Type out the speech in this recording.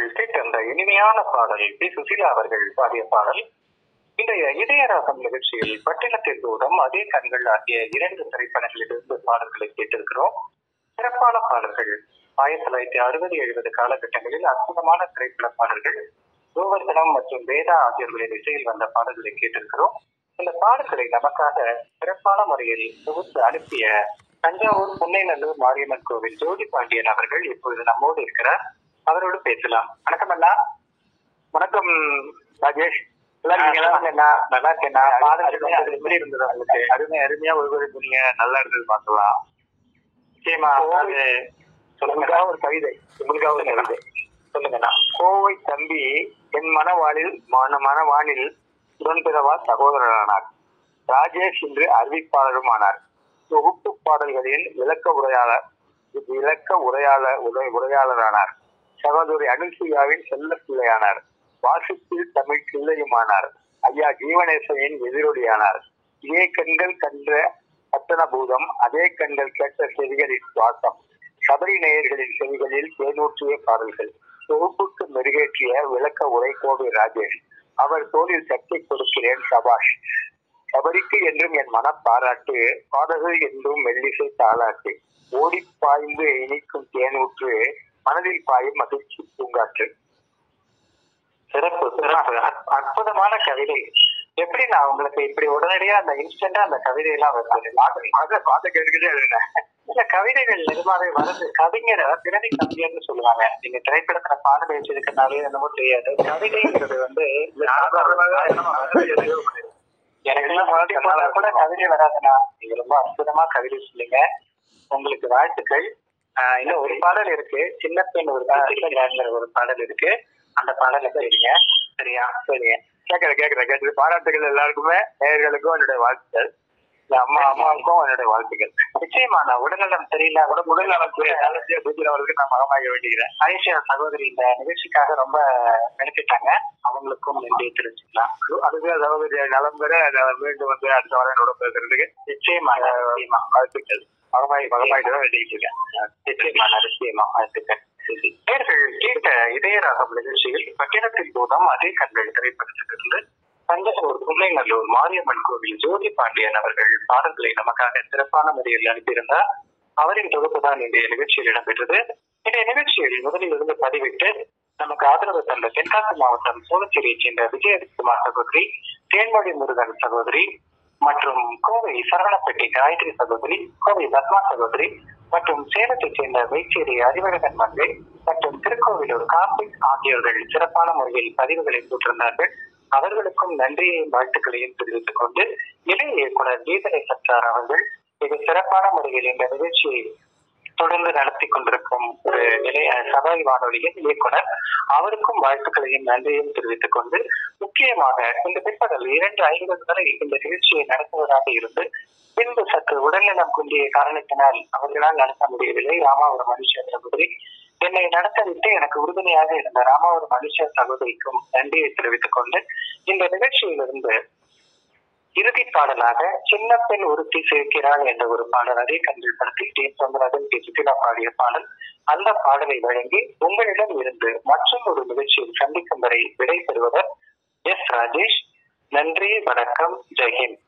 கேட்ட அந்த இனிமையான பாடல் பி சுசீலா அவர்கள் பாடிய பாடல் இன்றைய இதயராகம் நிகழ்ச்சியில் பட்டினத்தின் தூரம் அதே கண்கள் ஆகிய இரண்டு திரைப்படங்களிலிருந்து பாடல்களை கேட்டிருக்கிறோம் சிறப்பான பாடல்கள் ஆயிரத்தி தொள்ளாயிரத்தி அறுபது எழுபது காலகட்டங்களில் அற்புதமான திரைப்பட பாடல்கள் கோவர்தனம் மற்றும் வேதா ஆகியோர்களின் இசையில் வந்த பாடல்களை கேட்டிருக்கிறோம் இந்த பாடல்களை நமக்காக சிறப்பான முறையில் தொகுத்து அனுப்பிய தஞ்சாவூர் புன்னைநல்லூர் மாரியம்மன் கோவில் ஜோதி பாண்டியன் அவர்கள் இப்பொழுது நம்மோடு இருக்கிறார் அவரோடு பேசலாம் வணக்கம் அண்ணா வணக்கம் ராஜேஷ் நல்லா இருக்கீங்களா? அண்ணா நல்லா இருக்கேண்ணா பாடல்கள் அருமையா வந்து எப்படி இருந்தது உங்களுக்கு அருமை அருமையா ஒருவரு நீங்க நல்லா இருந்தது பார்க்கலாம் நிச்சயமா அது சொல்லுங்க உங்களுக்காக ஒரு கவிதை உங்களுக்காக ஒரு கவிதை சொல்லுங்கண்ணா கோவை தம்பி என் மனவாளில் மன மனவானில் உடன்பிறவா சகோதரரானார் ராஜேஷ் என்று அறிவிப்பாளரும் ஆனார் தொகுப்பு பாடல்களின் விளக்க உரையாளர் விளக்க உரையாளர் உரை உரையாளரானார் சகோதரி அனுசுயாவின் செல்ல பிள்ளையானார் வாசிப்பில் தமிழ் பிள்ளையுமானார் ஐயா ஜீவனேசனின் எதிரொலியானார் இதே கண்கள் கன்ற அத்தனபூதம் அதே கண்கள் கேட்ட செவிகளின் சுவாசம் சபரி நேயர்களின் செவிகளில் தேனூற்றிய பாடல்கள் தொகுப்புக்கு மெருகேற்றிய விளக்க உரை கோவை ராஜேஷ் அவர் தோளில் சக்தி கொடுக்கிறேன் சபாஷ் சபரிக்கு என்றும் என் மன பாராட்டு பாடல்கள் என்றும் மெல்லிசை தாளாட்டு ஓடி பாய்ந்து இனிக்கும் தேனூற்று மனதில் பாயும் மகிழ்ச்சி பூங்காற்று சிறப்பு சிறப்பு அற்- அற்புதமான கவிதை எப்படி நான் உங்களுக்கு இப்படி உடனடியா அந்த இன்ஸ்டன்டா அந்த கவிதை எல்லாம் வருது பாத பாத கேட்டுக்கிட்டே எழுதினேன் இல்ல கவிதைகள் நிஜமாவே வருது கவிஞரை பிறவி கவிஞர்னு சொல்லுவாங்க நீங்க திரைப்படத்துல பாடல் வச்சிருக்கனாலே என்னமோ தெரியாது கவிதைங்கிறது வந்து எனக்கு எல்லாம் மறுபடியும் போட்டா கூட கவிதை வராதுண்ணா நீங்க ரொம்ப அற்புதமா கவிதை சொல்லுங்க உங்களுக்கு வாழ்த்துக்கள் ஆஹ் இன்னும் ஒரு பாடல் இருக்கு சின்ன பெண் ஒரு பாடல் ஒரு பாடல் இருக்கு அந்த பாடலை கேளுங்க சரியா சரிங்க கேட்கறேன் கேட்கறேன் கேட்கறது பாராட்டுகள் எல்லாருக்குமே நேயர்களுக்கும் என்னுடைய வாழ்த்துக்கள் இந்த அம்மா அம்மாவுக்கும் என்னுடைய வாழ்த்துக்கள் நிச்சயமா நான் உடல்நலம் சரியில்லை உடம்பு உடல் நலத்துக்கு நல்லபடியா சூழ்ச்சி அவர்களுக்கு நான் மகமாக வேண்டிக்கிறேன் ஆயிஷா சகோதரி இந்த நிகழ்ச்சிக்காக ரொம்ப மெனக்கிட்டாங்க அவங்களுக்கும் நன்றியை தெரிவிச்சுக்கலாம் அதுக்கு சகோதரி நலம் பெற நான் மீண்டும் வந்து அடுத்த வாரம் என்னோட பேசுறதுக்கு நிச்சயமா நிச்சயமா வாழ்த்துக்கள் மகமாய் மகமாயிட்டு தான் வேண்டிக்கிட்டு இருக்கேன் நிச்சயமா நிச்சயமா வாழ்த்துக்கள் நேர்கள் கேட்ட இதயராகம் நிகழ்ச்சியில் பட்டினத்தின் பூதம் அதே கண்கள் திரைப்படத்திலிருந்து தஞ்சாவூர் புன்னைநல்லூர் மாரியம்மன் கோவில் ஜோதி பாண்டியன் அவர்கள் பாடல்களை நமக்காக சிறப்பான முறையில் அனுப்பியிருந்தார் அவரின் தொகுப்புதான் இன்றைய நிகழ்ச்சியில் இடம்பெற்றது இன்றைய நிகழ்ச்சியில் முதலில் இருந்து பதிவிட்டு நமக்கு ஆதரவு தந்த தென்காசி மாவட்டம் சோழச்சேரியை சேர்ந்த விஜயகுமார் சகோதரி தேன்மொழி முருகன் சகோதரி மற்றும் கோவை சரவணப்பட்டி காயத்ரி சகோதரி கோவை பத்மா சகோதரி மற்றும் சேலத்தைச் சேர்ந்த வைச்சேரி அறிவழகன் மங்கை மற்றும் திருக்கோவிலூர் கார்த்திக் ஆகியோர்கள் சிறப்பான முறையில் பதிவுகளை போட்டிருந்தார்கள் அவர்களுக்கும் நன்றியையும் வாழ்த்துக்களையும் தெரிவித்துக் கொண்டு இளைய இயக்குனர் கீதனை சச்சார் அவர்கள் மிக சிறப்பான முறையில் இந்த நிகழ்ச்சியை தொடர்ந்து நடத்தி கொண்டிருக்கும் ஒரு நிலைய சபாய் வானொலியின் இயக்குனர் அவருக்கும் வாழ்த்துக்களையும் நன்றியையும் தெரிவித்துக் கொண்டு முக்கியமாக இந்த பிற்பகல் இரண்டு ஐம்பது வரை இந்த நிகழ்ச்சியை நடத்துவதாக இருந்து பின்பு சற்று உடல்நலம் குன்றிய காரணத்தினால் அவர்களால் நடத்த முடியவில்லை ராமாவரம் மனுஷ சகோதரி என்னை நடத்தவிட்டு எனக்கு உறுதுணையாக இருந்த ராமாவரம் மனுஷ சகோதரிக்கும் நன்றியை தெரிவித்துக் கொண்டு இந்த நிகழ்ச்சியிலிருந்து இறுதி பாடலாக சின்ன பெண் ஒருத்தி சேர்க்கிறாள் என்ற ஒரு பாடல் அதே கண்கள் படத்தில் டி சொந்தராஜன் டி சுசிலா பாடிய பாடல் அந்த பாடலை வழங்கி உங்களிடம் இருந்து மற்றும் ஒரு நிகழ்ச்சியில் சந்திக்கும் வரை விடை பெறுவவர் எஸ் ராஜேஷ் நன்றி வணக்கம் ஜெய்ஹிந்த்